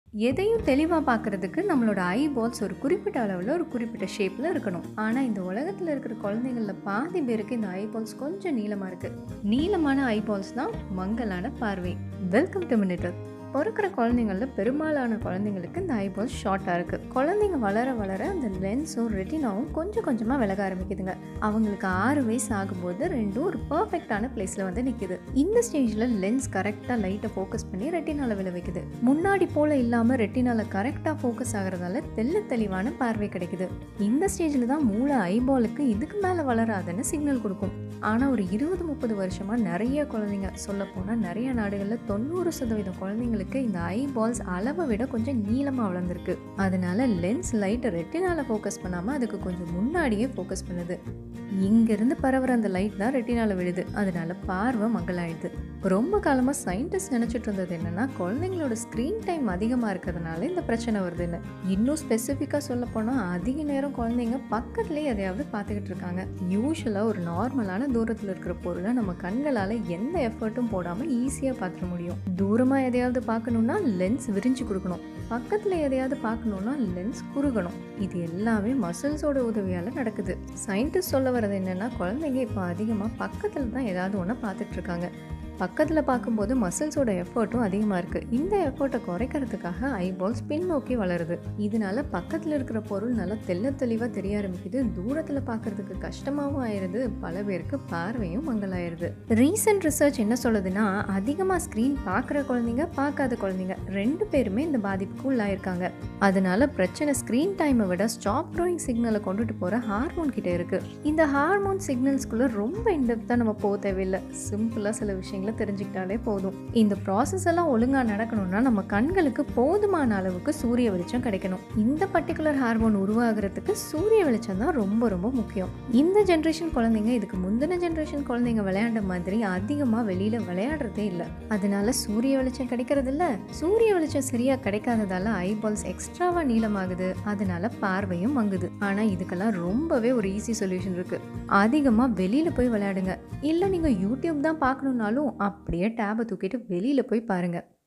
எதையும் தெளிவாக பார்க்கறதுக்கு நம்மளோட ஐ பால்ஸ் ஒரு குறிப்பிட்ட அளவில் ஒரு குறிப்பிட்ட ஷேப்பில் இருக்கணும் ஆனால் இந்த உலகத்தில் இருக்கிற குழந்தைங்களில் பாதி பேருக்கு இந்த ஐ பால்ஸ் கொஞ்சம் நீளமாக இருக்குது நீளமான ஐ பால்ஸ் தான் மங்கலான பார்வை வெல்கம் டு மினிட்டர் பிறக்கிற குழந்தைங்களில் பெரும்பாலான குழந்தைங்களுக்கு இந்த ஐபால்ஸ் ஷார்ட்டாக இருக்குது குழந்தைங்க வளர வளர அந்த லென்ஸும் ரெட்டினாவும் கொஞ்சம் கொஞ்சமாக விலக ஆரம்பிக்குதுங்க அவங்களுக்கு ஆறு வயசு ஆகும்போது ரெண்டும் ஒரு பர்ஃபெக்டான பிளேஸில் வந்து நிற்குது இந்த ஸ்டேஜில் லென்ஸ் கரெக்டாக லைட்டை ஃபோக்கஸ் பண்ணி ரெட்டினால விழ வைக்குது முன்னாடி போல் இல்லாமல் ரெட்டினால கரெக்டாக ஃபோக்கஸ் ஆகிறதால தெல்ல தெளிவான பார்வை கிடைக்குது இந்த ஸ்டேஜில் தான் மூளை ஐபாலுக்கு இதுக்கு மேலே வளராதுன்னு சிக்னல் கொடுக்கும் ஆனால் ஒரு இருபது முப்பது வருஷமாக நிறைய குழந்தைங்க சொல்லப்போனால் நிறைய நாடுகளில் தொண்ணூறு சதவீதம் குழந்தைங்களுக்கு இந்த ஐ பால்ஸ் அளவை விட கொஞ்சம் நீளமாக வளர்ந்துருக்கு அதனால லென்ஸ் லைட்டை ரெட்டினால ஃபோக்கஸ் பண்ணாமல் அதுக்கு கொஞ்சம் முன்னாடியே ஃபோக்கஸ் பண்ணுது இங்கேருந்து பரவுற அந்த லைட் தான் ரெட்டினால விழுது அதனால பார்வை மங்களாயிடுது ரொம்ப காலமாக சயின்டிஸ்ட் நினச்சிட்டு இருந்தது என்னன்னா குழந்தைங்களோட ஸ்க்ரீன் டைம் அதிகமாக இருக்கிறதுனால இந்த பிரச்சனை வருதுன்னு இன்னும் ஸ்பெசிஃபிக்காக சொல்ல போனால் அதிக நேரம் குழந்தைங்க பக்கத்துலேயே எதையாவது பார்த்துக்கிட்டு இருக்காங்க யூஸ்வலாக ஒரு நார்மலான தூரத்தில் இருக்கிற பொருளை நம்ம கண்களால் எந்த எஃபர்ட்டும் போடாமல் ஈஸியாக பார்த்துட முடியும் தூரமாக எதையாவது பார்க்கணுன்னா லென்ஸ் விரிஞ்சு கொடுக்கணும் பக்கத்தில் எதையாவது பார்க்கணுன்னா லென்ஸ் குறுகணும் இது எல்லாமே மசில்ஸோட உதவியால் நடக்குது சயின்டிஸ்ட் சொல்ல வர்றது என்னென்னா குழந்தைங்க இப்போ அதிகமாக பக்கத்தில் தான் ஏதாவது ஒன்று பார்த்துட்டு இருக்காங்க பக்கத்தில் பார்க்கும்போது மசில்ஸோட எஃபர்ட்டும் அதிகமாக இருக்குது இந்த எஃபர்ட்டை குறைக்கிறதுக்காக ஐபால்ஸ் பின்னோக்கி வளருது இதனால பக்கத்தில் இருக்கிற பொருள் நல்லா தெள்ள தெளிவாக தெரிய ஆரம்பிக்குது தூரத்தில் பார்க்கறதுக்கு கஷ்டமாகவும் ஆயிடுது பல பேருக்கு பார்வையும் மங்கலாயிருது ரீசெண்ட் ரிசர்ச் என்ன சொல்லுதுன்னா அதிகமாக ஸ்க்ரீன் பார்க்குற குழந்தைங்க பார்க்காத குழந்தைங்க ரெண்டு பேருமே இந்த பாதிப்புக்கு உள்ளாயிருக்காங்க அதனால பிரச்சனை ஸ்க்ரீன் டைமை விட ஸ்டாப் க்ரோயிங் சிக்னலை கொண்டுட்டு போகிற ஹார்மோன் கிட்ட இருக்கு இந்த ஹார்மோன் சிக்னல்ஸ்குள்ளே ரொம்ப இன்டெப்த்தாக நம்ம போக தேவையில்லை சிம்பிளாக சில விஷயங்களை தெரிஞ்சுக்கிட்டாலே போதும் இந்த ப்ராசஸ் எல்லாம் ஒழுங்காக நடக்கணும்னா நம்ம கண்களுக்கு போதுமான அளவுக்கு சூரிய வெளிச்சம் கிடைக்கணும் இந்த பர்டிகுலர் ஹார்மோன் உருவாகிறதுக்கு சூரிய வெளிச்சம் தான் ரொம்ப ரொம்ப முக்கியம் இந்த ஜென்ரேஷன் குழந்தைங்க இதுக்கு முந்தின ஜென்ரேஷன் குழந்தைங்க விளையாண்ட மாதிரி அதிகமாக வெளியில் விளையாடுறதே இல்லை அதனால சூரிய வெளிச்சம் கிடைக்கிறது இல்ல சூரிய வெளிச்சம் சரியாக கிடைக்காததால ஐபால்ஸ் எக்ஸ்ட்ராவாக நீளமாகுது அதனால பார்வையும் மங்குது ஆனால் இதுக்கெல்லாம் ரொம்பவே ஒரு ஈஸி சொல்யூஷன் இருக்கு அதிகமாக வெளியில் போய் விளையாடுங்க இல்லை நீங்கள் யூடியூப் தான் பார்க்கணுன்னாலும் அப்படியே டேபை தூக்கிட்டு வெளியில் போய் பாருங்கள்